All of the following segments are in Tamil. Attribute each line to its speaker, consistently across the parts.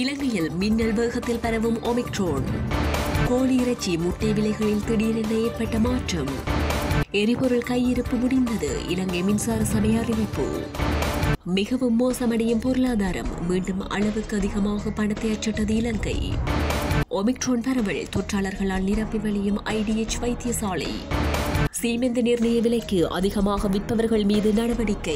Speaker 1: இலங்கையில் மின்னல் வேகத்தில் பரவும் ஒமிக்ரோன் கோழி இறைச்சி முட்டை விலைகளில் திடீரென ஏற்பட்ட மாற்றம் எரிபொருள் கையிருப்பு முடிந்தது இலங்கை மின்சார சபை அறிவிப்பு மிகவும் மோசமடையும் பொருளாதாரம் மீண்டும் அளவுக்கு அதிகமாக பணத்தை அச்சிட்டது இலங்கை ஒமிக்ரோன் பரவல் தொற்றாளர்களால் நிரப்பி வழியும் ஐடிஎச் வைத்தியசாலை சீமெந்து நிர்ணய விலைக்கு அதிகமாக விற்பவர்கள் மீது நடவடிக்கை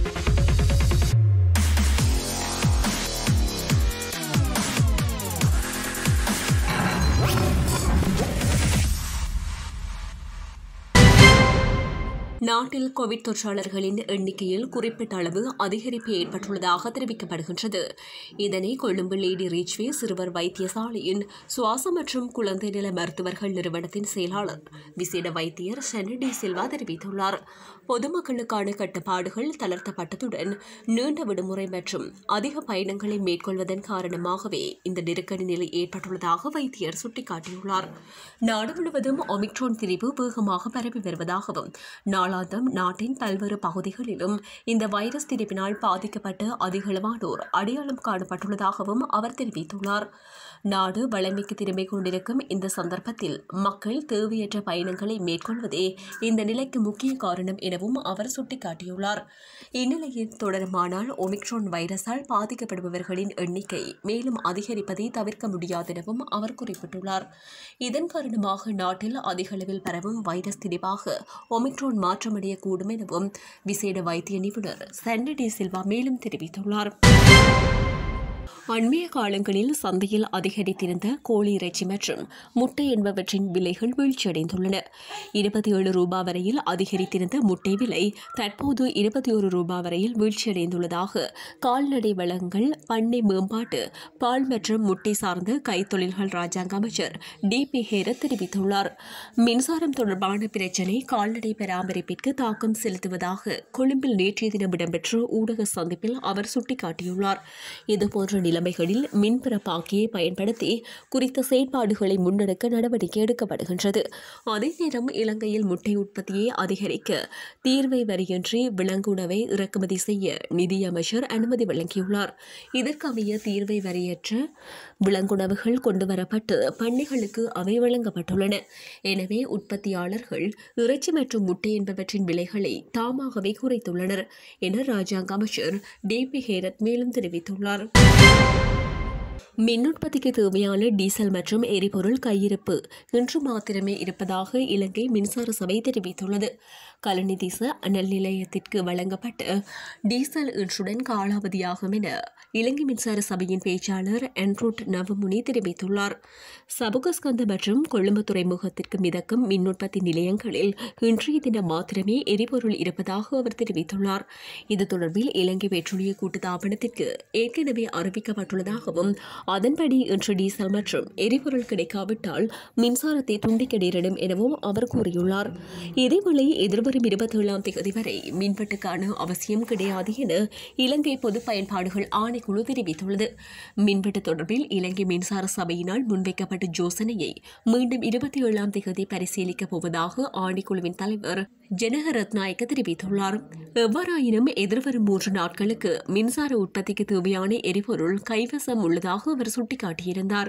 Speaker 1: நாட்டில் கோவிட் தொற்றாளர்களின் எண்ணிக்கையில் குறிப்பிட்ட அளவு அதிகரிப்பு ஏற்பட்டுள்ளதாக தெரிவிக்கப்படுகின்றது இதனை கொழும்பு லேடி ரீச்வே சிறுவர் வைத்தியசாலையின் சுவாச மற்றும் குழந்தை நல மருத்துவர்கள் நிறுவனத்தின் செயலாளர் விசேட வைத்தியர் சென்னடி சில்வா தெரிவித்துள்ளார் பொதுமக்களுக்கான கட்டுப்பாடுகள் தளர்த்தப்பட்டதுடன் நீண்ட விடுமுறை மற்றும் அதிக பயணங்களை மேற்கொள்வதன் காரணமாகவே இந்த நெருக்கடி நிலை ஏற்பட்டுள்ளதாக வைத்தியர் சுட்டிக்காட்டியுள்ளார் நாடு முழுவதும் ஒமிக்ரோன் திரிவு வேகமாக பரவி வருவதாகவும் நாளாந்தம் நாட்டின் பல்வேறு பகுதிகளிலும் இந்த வைரஸ் திரிவினால் பாதிக்கப்பட்டு அதிகளவானோர் அடையாளம் காணப்பட்டுள்ளதாகவும் அவர் தெரிவித்துள்ளார் நாடு வளமைக்கு திரும்பிக் கொண்டிருக்கும் இந்த சந்தர்ப்பத்தில் மக்கள் தேவையற்ற பயணங்களை மேற்கொள்வதே இந்த நிலைக்கு முக்கிய காரணம் எனவும் அவர் சுட்டிக்காட்டியுள்ளார் இந்நிலையில் தொடருமானால் ஒமிக்ரோன் வைரஸால் பாதிக்கப்படுபவர்களின் எண்ணிக்கை மேலும் அதிகரிப்பதை தவிர்க்க முடியாதெனவும் அவர் குறிப்பிட்டுள்ளார் இதன் காரணமாக நாட்டில் அதிக அளவில் பரவும் வைரஸ் திரிவாக ஒமிக்ரோன் மாற்றமடையக்கூடும் எனவும் விசேட வைத்திய நிபுணர் சன்னடி சில்வா மேலும் தெரிவித்துள்ளார் அண்மைய காலங்களில் சந்தையில் அதிகரித்திருந்த கோழி இறைச்சி மற்றும் முட்டை என்பவற்றின் விலைகள் வீழ்ச்சியடைந்துள்ளன இருபத்தி ஏழு ரூபாய் வரையில் அதிகரித்திருந்த முட்டை விலை தற்போது இருபத்தி ஒரு ரூபாய் வரையில் வீழ்ச்சியடைந்துள்ளதாக கால்நடை வளங்கள் பண்ணை மேம்பாட்டு பால் மற்றும் முட்டை சார்ந்த கைத்தொழில்கள் ராஜாங்க அமைச்சர் டி பி ஹேரத் தெரிவித்துள்ளார் மின்சாரம் தொடர்பான பிரச்சினை கால்நடை பராமரிப்பிற்கு தாக்கம் செலுத்துவதாக கொழும்பில் நேற்றைய தினம் இடம்பெற்ற ஊடக சந்திப்பில் அவர் சுட்டிக்காட்டியுள்ளார் இதுபோன்ற நிலைமைகளில் மின்பரப்பாக்கியை பயன்படுத்தி குறித்த செயற்பாடுகளை முன்னெடுக்க நடவடிக்கை எடுக்கப்படுகின்றது அதே நேரம் இலங்கையில் முட்டை உற்பத்தியை அதிகரிக்க தீர்வை வரியின்றி விலங்குணவை இறக்குமதி செய்ய நிதியமைச்சர் அனுமதி வழங்கியுள்ளார் இதற்கமைய தீர்வை வரியற்ற விலங்குணவுகள் கொண்டுவரப்பட்டு பண்ணைகளுக்கு அவை வழங்கப்பட்டுள்ளன எனவே உற்பத்தியாளர்கள் இறைச்சி மற்றும் முட்டை என்பவற்றின் விலைகளை தாமாகவே குறைத்துள்ளனர் என ராஜாங்க அமைச்சர் டி பி ஹேரத் மேலும் தெரிவித்துள்ளார் மின் உற்பத்திக்கு தேவையான டீசல் மற்றும் எரிபொருள் கையிருப்பு இன்று மாத்திரமே இருப்பதாக இலங்கை மின்சார சபை தெரிவித்துள்ளது கலனிதிச அனல் நிலையத்திற்கு வழங்கப்பட்ட டீசல் இன்றுடன் காலாவதியாகும் என இலங்கை மின்சார சபையின் பேச்சாளர் என்ரூட் நவமுனி தெரிவித்துள்ளார் சபுகஸ்கந்த மற்றும் கொழும்பு துறைமுகத்திற்கு மிதக்கும் மின் உற்பத்தி நிலையங்களில் இன்றைய தினம் மாத்திரமே எரிபொருள் இருப்பதாக அவர் தெரிவித்துள்ளார் இது தொடர்பில் இலங்கை பெட்ரோலிய கூட்டுத்தாபனத்திற்கு ஏற்கனவே அறிவிக்கப்பட்டுள்ளதாகவும் அதன்படி இன்று டீசல் மற்றும் எரிபொருள் கிடைக்காவிட்டால் மின்சாரத்தை துண்டிக்க நேரிடும் எனவும் அவர் கூறியுள்ளார் இதேவேளை எதிர்வரும் இருபத்தி ஏழாம் தேதி வரை மின்வெட்டுக்கான அவசியம் கிடையாது என இலங்கை பொது பயன்பாடுகள் ஆணைக்குழு தெரிவித்துள்ளது மின்வெட்டு தொடர்பில் இலங்கை மின்சார சபையினால் முன்வைக்கப்பட்ட யோசனையை மீண்டும் இருபத்தி ஏழாம் தேதி பரிசீலிக்கப் போவதாக ஆணைக்குழுவின் தலைவர் ஜனக ரத்நாயக்க தெரிவித்துள்ளார் எவ்வாறாயினும் எதிர்வரும் மூன்று நாட்களுக்கு மின்சார உற்பத்திக்கு தேவையான எரிபொருள் கைவசம் உள்ளதாக அவர் சுட்டிக்காட்டியிருந்தார்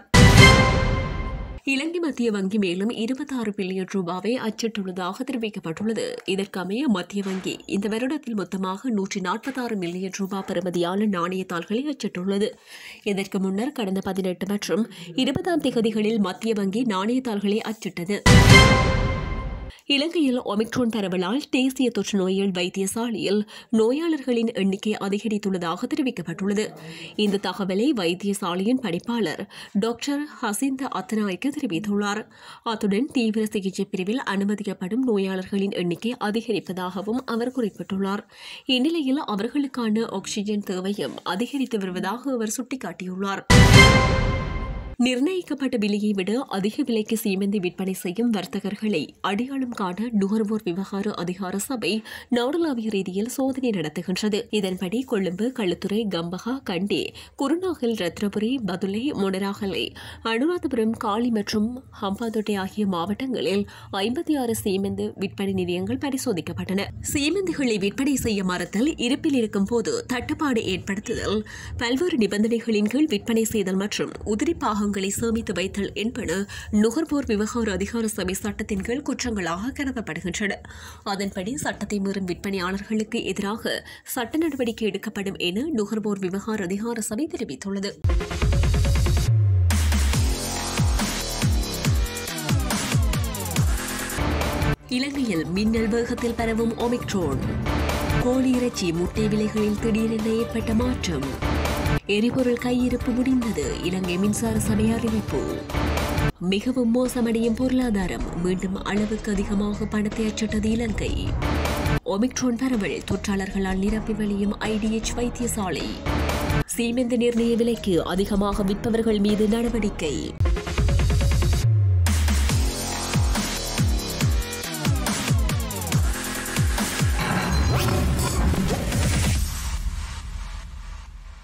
Speaker 1: இலங்கை மத்திய வங்கி மேலும் இருபத்தாறு பில்லியன் ரூபாவை அச்சிட்டுள்ளதாக தெரிவிக்கப்பட்டுள்ளது இதற்கமைய மத்திய வங்கி இந்த வருடத்தில் மொத்தமாக நூற்றி நாற்பத்தாறு மில்லியன் ரூபாய் பெறுமதியான நாணயத்தாள்களை அச்சிட்டுள்ளது இதற்கு முன்னர் கடந்த பதினெட்டு மற்றும் இருபதாம் திகதிகளில் மத்திய வங்கி நாணயத்தாள்களை அச்சிட்டது இலங்கையில் ஒமிக்ரோன் பரவலால் தேசிய தொற்று நோயியல் வைத்தியசாலையில் நோயாளர்களின் எண்ணிக்கை அதிகரித்துள்ளதாக தெரிவிக்கப்பட்டுள்ளது இந்த தகவலை வைத்தியசாலையின் பணிப்பாளர் டாக்டர் ஹசிந்த அத்தநாய்க்கு தெரிவித்துள்ளார் அத்துடன் தீவிர சிகிச்சை பிரிவில் அனுமதிக்கப்படும் நோயாளர்களின் எண்ணிக்கை அதிகரிப்பதாகவும் அவர் குறிப்பிட்டுள்ளார் இந்நிலையில் அவர்களுக்கான ஆக்ஸிஜன் தேவையும் அதிகரித்து வருவதாக அவர் சுட்டிக்காட்டியுள்ளார் நிர்ணயிக்கப்பட்ட விலையை விட அதிக விலைக்கு சீமெந்தி விற்பனை செய்யும் வர்த்தகர்களை அடையாளம் காண நுகர்வோர் விவகார அதிகார சபை நாடளாவிய ரீதியில் சோதனை நடத்துகின்றது இதன்படி கொழும்பு களுத்துறை கம்பகா கண்டி குருநாகல் ரத்னபுரி பதுளை முனராகலை அனுராதபுரம் காளி மற்றும் ஹம்பாந்தோட்டை ஆகிய மாவட்டங்களில் ஐம்பத்தி ஆறு சீமெந்து விற்பனை நிலையங்கள் பரிசோதிக்கப்பட்டன சீமெந்துகளை விற்பனை செய்ய மறுத்தல் இருப்பில் இருக்கும் போது தட்டுப்பாடு ஏற்படுத்துதல் பல்வேறு நிபந்தனைகளின் கீழ் விற்பனை செய்தல் மற்றும் உதிரி பாகங்களை சேமித்து வைத்தல் என்பன நுகர்வோர் விவகார அதிகார சபை சட்டத்தின் கீழ் குற்றங்களாக கருதப்படுகின்றன அதன்படி சட்டத்தை மீறும் விற்பனையாளர்களுக்கு எதிராக சட்ட நடவடிக்கை எடுக்கப்படும் என நுகர்வோர் விவகார அதிகார சபை தெரிவித்துள்ளது இலங்கையில் மின்னல் வேகத்தில் பரவும் ஒமிக்ரோன் கோழி இறைச்சி முட்டை விலைகளில் திடீரென ஏற்பட்ட மாற்றம் எரிபொருள் கையிருப்பு முடிந்தது இலங்கை மின்சார சபை அறிவிப்பு மிகவும் மோசமடையும் பொருளாதாரம் மீண்டும் அளவுக்கு அதிகமாக பணத்தை அச்சிட்டது இலங்கை ஒமிக்ரோன் பரவல் தொற்றாளர்களால் நிரப்பி வழியும் ஐடிஎச் வைத்தியசாலை சீமெந்து நிர்ணய விலைக்கு அதிகமாக விற்பவர்கள் மீது நடவடிக்கை